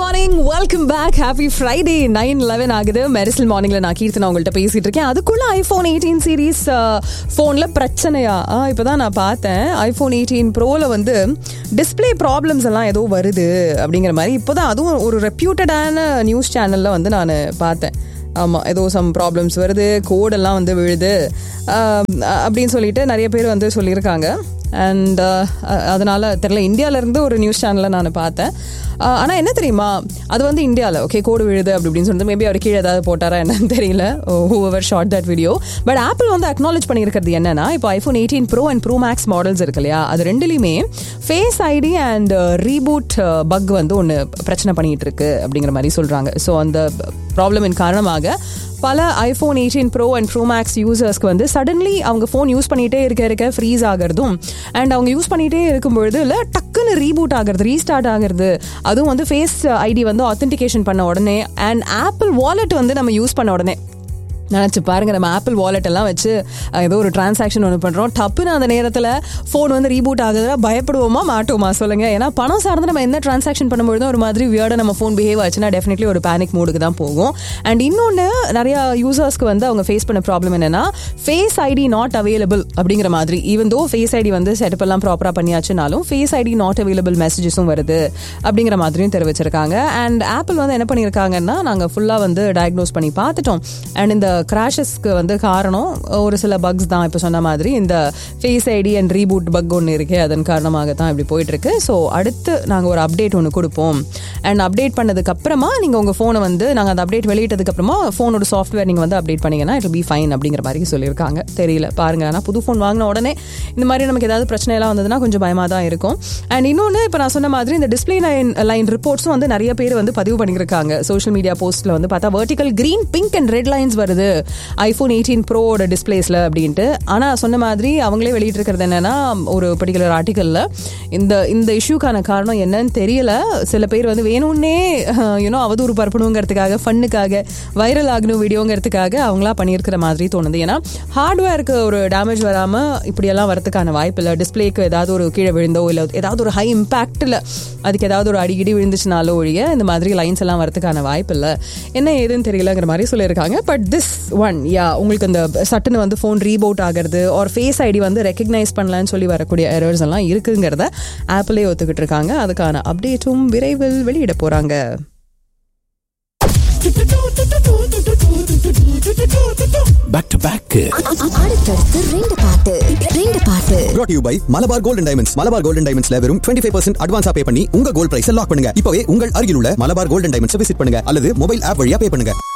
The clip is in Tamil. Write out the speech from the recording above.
morning welcome back happy Friday nine eleven ஆகுது மெரிசல் மார்னிங்ல நான் கீர்த்தனா உங்கள்கிட்ட பேசிட்டு இருக்கேன் அதுக்குள்ள ஐபோன் எயிட்டீன் சீரீஸ் ஃபோன்ல பிரச்சனையா ஆ, இப்பதான் நான் பார்த்தேன் ஐபோன் எயிட்டீன் ப்ரோல வந்து டிஸ்ப்ளே ப்ராப்ளம்ஸ் எல்லாம் ஏதோ வருது அப்படிங்கிற மாதிரி இப்போதான் அதுவும் ஒரு ரெப்யூட்டடான நியூஸ் சேனல்ல வந்து நான் பார்த்தேன் ஆமாம் ஏதோ சம் ப்ராப்ளம்ஸ் வருது கோடெல்லாம் வந்து விழுது ஆம், அ- அப்படின்னு சொல்லிட்டு நிறைய பேர் வந்து சொல்லியிருக்காங்க அண்ட் அதனால தெரியல இந்தியாவிலேருந்து ஒரு நியூஸ் சேனலில் நான் பார்த்தேன் ஆனால் என்ன தெரியுமா அது வந்து இந்தியாவில் ஓகே கோடு விழுது அப்படி இப்படின்னு சொல்லிட்டு மேபி அவர் கீழே ஏதாவது போட்டாரா என்னன்னு தெரியல whoever shot that video but Apple வந்து அக்னாலேஜ் பண்ணியிருக்கிறது என்னன்னா இப்போ iPhone eighteen pro and pro max models இருக்கு இல்லையா அது ரெண்டுலையுமே face ID and reboot bug வந்து ஒன்று பிரச்சனை பண்ணிட்டு இருக்கு அப்படிங்கிற மாதிரி சொல்கிறாங்க ஸோ அந்த ப்ராப்ளமின் காரணமாக பல iPhone eighteen pro and pro max யூசர்ஸ்க்கு வந்து சடன்லி அவங்க ஃபோன் யூஸ் பண்ணிகிட்டே இருக்க இருக்க ஃப்ரீஸ் ஆகிறதும் அண்ட் அவங்க யூஸ் பண்ணிகிட்டே இருக்கும்பொழுது இல்லை டக்குன்னு ரீபூட் ஆகிறது ரீஸ்டார்ட் ஆகிறது அதுவும் வந்து ஃபேஸ் ஐடி வந்து ஆத்தென்டிகேஷன் பண்ண உடனே அண்ட் ஆப்பிள் வாலெட் வந்து நம்ம யூஸ் பண்ண உடனே நினச்சி பாருங்க நம்ம ஆப்பிள் வாலெட் எல்லாம் வச்சு அஹ், ஏதோ ஒரு டிரான்சாக்ஷன் ஒன்று பண்ணுறோம் டப்புன்னு அந்த நேரத்தில் ஃபோன் வந்து ரீபூட் ஆகுதுன்னா பயப்படுவோமா மாட்டோமா சொல்லுங்க ஏன்னா பணம் சார்ந்து நம்ம என்ன டிரான்சாக்ஷன் பண்ணும்போது ஒரு மாதிரி வியர்டாக நம்ம ஃபோன் பிஹேவ் ஆச்சுன்னா டெஃபினெட்லி ஒரு பேனிக் மூடுக்கு தான் போகும் அண்ட் இன்னொன்று நிறைய யூசர்ஸ்க்கு வந்து அவங்க ஃபேஸ் பண்ண ப்ராப்ளம் என்னன்னா ஃபேஸ் ஐடி நாட் அவைலபிள் அப்படிங்கிற மாதிரி ஈவன் தோ ஃபேஸ் ஐடி வந்து செட்டப் எல்லாம் ப்ராப்பராக பண்ணியாச்சுனாலும் ஃபேஸ் ஐடி நாட் அவைலபிள் மெசேஜஸும் வருது அப்படிங்கிற மாதிரியும் தெரிவிச்சிருக்காங்க அண்ட் ஆப்பிள் வந்து என்ன பண்ணியிருக்காங்கன்னா நாங்கள் ஃபுல்லாக வந்து டயக்னோஸ் பண்ணி பார்த்துட்டோம் அண்ட் இந்த கிராஷஸ்க்கு வந்து காரணம் ஒரு சில பக்ஸ் தான் இப்போ சொன்ன மாதிரி இந்த face ID and reboot bug ஒன்று இருக்கு அதன் காரணமாக தான் இப்படி போயிட்டு இருக்கு ஸோ அடுத்து நாங்கள் ஒரு அப்டேட் ஒன்று கொடுப்போம் அண்ட் அப்டேட் பண்ணதுக்கு அப்புறமா நீங்கள் உங்கள் ஃபோனை வந்து நாங்கள் அந்த அப்டேட் வெளியிட்டதுக்கு அப்புறமா ஃபோனோட சாஃப்ட்வேர் நீங்கள் வந்து அப்டேட் பண்ணீங்கன்னா இட் பி ஃபைன் அப்படிங்கிற மாதிரி சொல்லியிருக்காங்க தெரியல பாருங்க ஆனால் புது ஃபோன் வாங்கின உடனே இந்த மாதிரி நமக்கு ஏதாவது பிரச்சனை எல்லாம் வந்ததுன்னா கொஞ்சம் பயமாக தான் இருக்கும் அண்ட் இன்னொன்று இப்போ நான் சொன்ன மாதிரி இந்த டிஸ்பிளே லைன் லைன் ரிப்போர்ட்ஸும் வந்து நிறைய பேர் வந்து பதிவு பண்ணியிருக்காங்க சோஷியல் மீடியா போஸ்ட்டில் வந்து பார்த்தா vertical green pink and red lines வருது ஐஃபோன் எயிட்டீன் ப்ரோட டிஸ்பிளேஸில் அப்படின்ட்டு ஆனால் சொன்ன மாதிரி அவங்களே வெளியிட்டிருக்கிறது என்னன்னா ஒரு பர்டிகுலர் ஆர்டிக்கலில் இந்த இந்த இஷ்யூக்கான காரணம் என்னன்னு தெரியல சில பேர் வந்து வேணும்னே யூனோ அவதூறு பரப்பணுங்கிறதுக்காக ஃபன்னுக்காக வைரல் ஆகணும் வீடியோங்கிறதுக்காக அவங்களா பண்ணியிருக்கிற மாதிரி தோணுது ஏன்னா ஹார்ட்வேருக்கு ஒரு டேமேஜ் வராமல் இப்படியெல்லாம் வரதுக்கான வாய்ப்பு இல்லை டிஸ்பிளேக்கு ஏதாவது ஒரு கீழே விழுந்தோ இல்லை ஏதாவது ஒரு ஹை இம்பேக்டில் அதுக்கு ஏதாவது ஒரு அடிக்கடி விழுந்துச்சுனாலோ ஒழிய இந்த மாதிரி லைன்ஸ் எல்லாம் வரதுக்கான வாய்ப்பு இல்லை என்ன ஏதுன்னு தெரியலங்கிற மாதிரி சொல்லியிருக்காங்க பட் திஸ் ஒன் யா உங்களுக்கு அந்த சட்டுன்னு வந்து ஃபோன் ரீபோட் ஆகிறது ஒரு ஃபேஸ் ஐடி வந்து ரெக்கக்னைஸ் பண்ணலான்னு சொல்லி வரக்கூடிய எரர்ஸ் எல்லாம் இருக்குங்கிறத ஆப்பிளே ஒத்துக்கிட்டு இருக்காங்க அதுக்கான அப்டேட்டும் விரைவில் வெளியிட போறாங்க பேக் டு பேக் அடுத்தடுத்து ரெண்டு பாட்டு ரெண்டு பாட்டு brought to you by Malabar golden diamonds Malabar golden டைமண்ட்ஸ்ல வெறும் 25% பர்சன்ட் அட்வான்ஸா பே பண்ணி உங்க கோல்ட் பிரைஸ் லாக் பண்ணுங்க இப்பவே உங்கள் அருகில் உள்ள மலபார் கோல்டன் டைமண்ட்ஸ் விசிட் பண்ணுங்க அல்லது மொபைல் ஆப் வழியா பே பண்ணுங்க